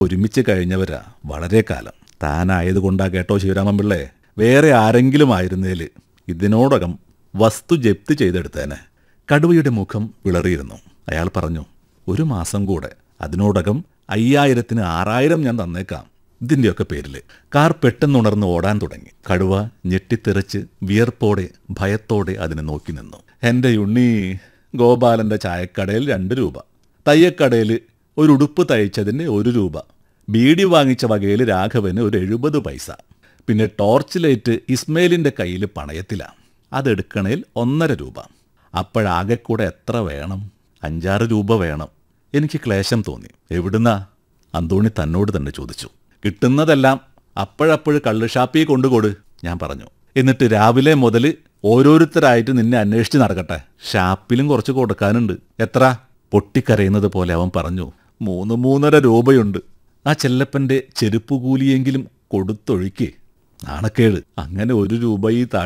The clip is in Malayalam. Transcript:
ഒരുമിച്ച് കഴിഞ്ഞവരാ വളരെ കാലം താനായതുകൊണ്ടാ കേട്ടോ ശിവരാമൻ പിള്ളേ വേറെ ആരെങ്കിലും ആയിരുന്നേല് ഇതിനോടകം വസ്തു ജപ്തി ചെയ്തെടുത്തേനെ കടുവയുടെ മുഖം വിളറിയിരുന്നു അയാൾ പറഞ്ഞു ഒരു മാസം കൂടെ അതിനോടകം അയ്യായിരത്തിന് ആറായിരം ഞാൻ തന്നേക്കാം ഇതിൻ്റെയൊക്കെ പേരിൽ കാർ പെട്ടെന്നുണർന്ന് ഓടാൻ തുടങ്ങി കടുവ ഞെട്ടിത്തെറിച്ച് വിയർപ്പോടെ ഭയത്തോടെ അതിനെ നോക്കി നിന്നു എൻ്റെ ഉണ്ണി ഗോപാലൻ്റെ ചായക്കടയിൽ രണ്ട് രൂപ തയ്യക്കടയിൽ ഒരു ഉടുപ്പ് തയ്ച്ചതിന് ഒരു രൂപ ബീഡി വാങ്ങിച്ച വകയിൽ രാഘവന് ഒരു എഴുപത് പൈസ പിന്നെ ടോർച്ച് ലൈറ്റ് ഇസ്മയിലിൻ്റെ കയ്യിൽ പണയത്തിലാണ് അതെടുക്കണേൽ ഒന്നര രൂപ അപ്പോഴാകെ കൂടെ എത്ര വേണം അഞ്ചാറ് രൂപ വേണം എനിക്ക് ക്ലേശം തോന്നി എവിടുന്നാ അന്തോണി തന്നോട് തന്നെ ചോദിച്ചു കിട്ടുന്നതെല്ലാം അപ്പോഴപ്പോഴ് കള്ളുഷാപ്പിൽ കൊണ്ടുകൊട് ഞാൻ പറഞ്ഞു എന്നിട്ട് രാവിലെ മുതൽ ഓരോരുത്തരായിട്ട് നിന്നെ അന്വേഷിച്ച് നടക്കട്ടെ ഷാപ്പിലും കുറച്ച് കൊടുക്കാനുണ്ട് എത്ര പൊട്ടിക്കരയുന്നത് പോലെ അവൻ പറഞ്ഞു മൂന്ന് മൂന്നര രൂപയുണ്ട് ആ ചെല്ലപ്പൻ്റെ ചെരുപ്പ് കൂലിയെങ്കിലും കൊടുത്തൊഴുക്കി നാണക്കേട് അങ്ങനെ ഒരു രൂപ ഈ താഴെ